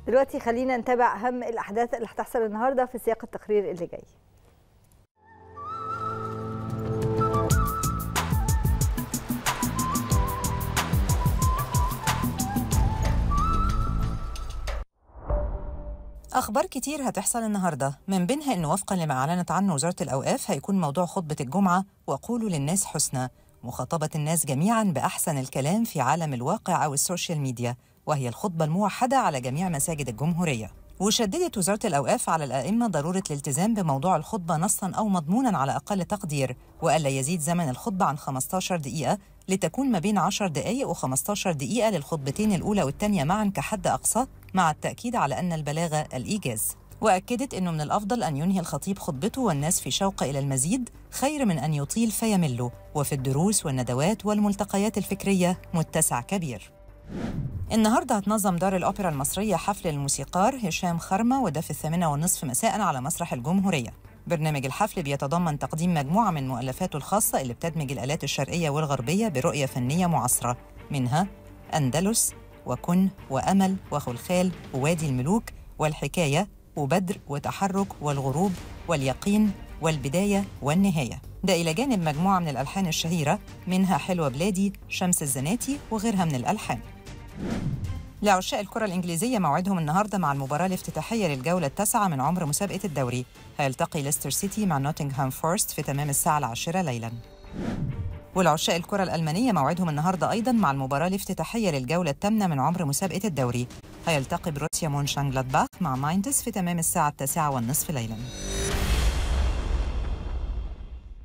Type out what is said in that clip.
دلوقتي خلينا نتابع اهم الاحداث اللي هتحصل النهارده في سياق التقرير اللي جاي أخبار كتير هتحصل النهاردة من بينها إنه وفقا لما أعلنت عنه وزارة الأوقاف هيكون موضوع خطبة الجمعة وقولوا للناس حسنى مخاطبة الناس جميعا بأحسن الكلام في عالم الواقع أو السوشيال ميديا وهي الخطبة الموحدة على جميع مساجد الجمهورية وشددت وزارة الأوقاف على الأئمة ضرورة الالتزام بموضوع الخطبة نصا أو مضمونا على أقل تقدير وألا يزيد زمن الخطبة عن 15 دقيقة لتكون ما بين 10 دقائق و15 دقيقة للخطبتين الأولى والثانية معا كحد أقصى مع التأكيد على أن البلاغة الإيجاز وأكدت أنه من الأفضل أن ينهي الخطيب خطبته والناس في شوق إلى المزيد خير من أن يطيل فيمل وفي الدروس والندوات والملتقيات الفكرية متسع كبير النهارده هتنظم دار الأوبرا المصرية حفل الموسيقار هشام خرمة وده في الثامنة والنصف مساء على مسرح الجمهورية برنامج الحفل بيتضمن تقديم مجموعة من مؤلفاته الخاصة اللي بتدمج الآلات الشرقية والغربية برؤية فنية معاصرة منها أندلس وكن وأمل وخلخال ووادي الملوك والحكاية وبدر وتحرك والغروب واليقين والبداية والنهاية ده إلى جانب مجموعة من الألحان الشهيرة منها حلوة بلادي شمس الزناتي وغيرها من الألحان لعشاق الكرة الإنجليزية موعدهم النهاردة مع المباراة الافتتاحية للجولة التاسعة من عمر مسابقة الدوري هيلتقي ليستر سيتي مع نوتنغهام فورست في تمام الساعة العاشرة ليلاً والعشاق الكرة الألمانية موعدهم النهاردة أيضا مع المباراة الافتتاحية للجولة الثامنة من عمر مسابقة الدوري هيلتقي بروسيا مونشانجلادباخ مع ماينتس في تمام الساعة التاسعة والنصف ليلاً